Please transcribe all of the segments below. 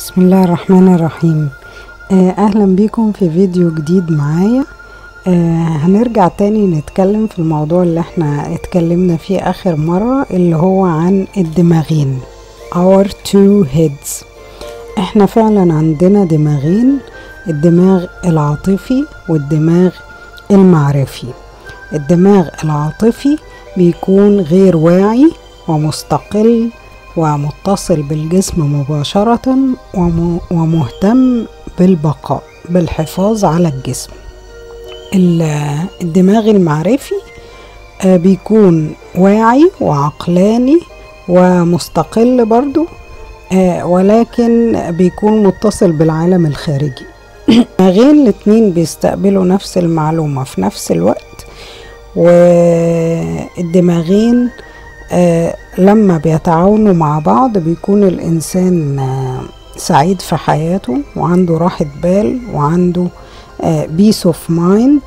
بسم الله الرحمن الرحيم آه، اهلا بيكم في فيديو جديد معايا آه، هنرجع تاني نتكلم في الموضوع اللي احنا اتكلمنا فيه اخر مرة اللي هو عن الدماغين our two heads احنا فعلا عندنا دماغين الدماغ العاطفي والدماغ المعرفي الدماغ العاطفي بيكون غير واعي ومستقل ومتصل بالجسم مباشرة وم- ومهتم بالبقاء بالحفاظ على الجسم ال- الدماغ المعرفي آه، بيكون واعي وعقلاني ومستقل برضو آه، ولكن بيكون متصل بالعالم الخارجي الدماغين الاتنين بيستقبلوا نفس المعلومة في نفس الوقت والدماغين آه، لما بيتعاونوا مع بعض بيكون الإنسان آه، سعيد في حياته وعنده راحة بال وعنده بيس اوف مايند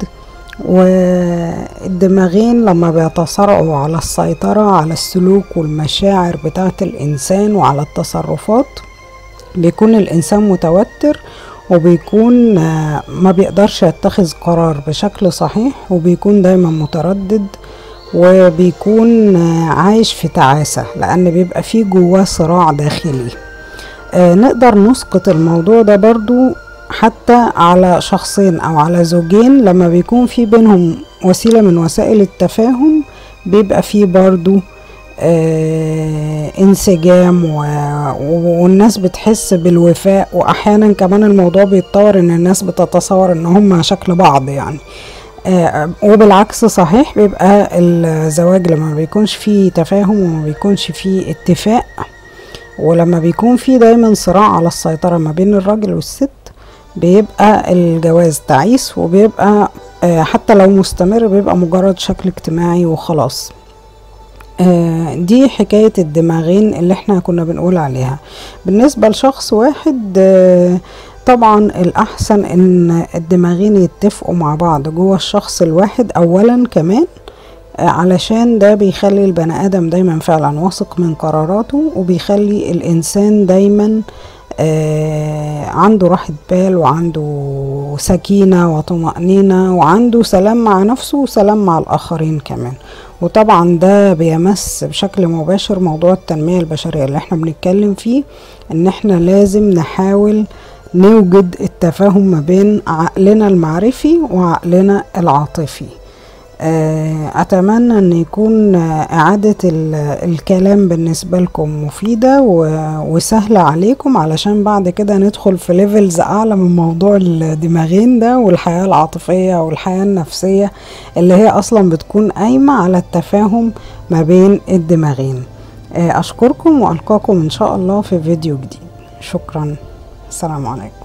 والدماغين لما بيتصارعوا على السيطرة على السلوك والمشاعر بتاعة الإنسان وعلى التصرفات بيكون الإنسان متوتر وبيكون آه، ما بيقدرش يتخذ قرار بشكل صحيح وبيكون دايما متردد وبيكون آه، عايش في تعاسة لأن بيبقى فيه جواه صراع داخلي آه، نقدر نسقط الموضوع ده برضو حتى على شخصين أو على زوجين لما بيكون في بينهم وسيلة من وسائل التفاهم بيبقى فيه برضو آه انسجام و... و- والناس بتحس بالوفاء واحيانا كمان الموضوع بيتطور ان الناس بتتصور ان هم شكل بعض يعني آه وبالعكس صحيح بيبقى الزواج لما ما بيكونش فيه تفاهم وما بيكونش فيه اتفاق ولما بيكون فيه دايما صراع على السيطرة ما بين الراجل والست بيبقى الجواز تعيس وبيبقى آه حتى لو مستمر بيبقى مجرد شكل اجتماعي وخلاص آه، دي حكاية الدماغين اللي احنا كنا بنقول عليها بالنسبة لشخص واحد آه، طبعا الأحسن إن الدماغين يتفقوا مع بعض جوه الشخص الواحد أولا كمان آه، علشان ده بيخلي البني آدم دايما فعلا واثق من قراراته وبيخلي الإنسان دايما آه، عنده راحة بال وعنده سكينة وطمأنينة وعنده سلام مع نفسه وسلام مع الآخرين كمان وطبعا ده بيمس بشكل مباشر موضوع التنمية البشرية اللي احنا بنتكلم فيه ان احنا لازم نحاول نوجد التفاهم ما بين عقلنا المعرفي وعقلنا العاطفي آه، أتمنى أن يكون آه، إعادة ال- الكلام بالنسبة لكم مفيدة و- وسهلة عليكم علشان بعد كده ندخل في ليفلز أعلى من موضوع الدماغين ده والحياة العاطفية والحياة النفسية اللي هي أصلا بتكون قايمة على التفاهم ما بين الدماغين آه، أشكركم وألقاكم إن شاء الله في فيديو جديد شكرا السلام عليكم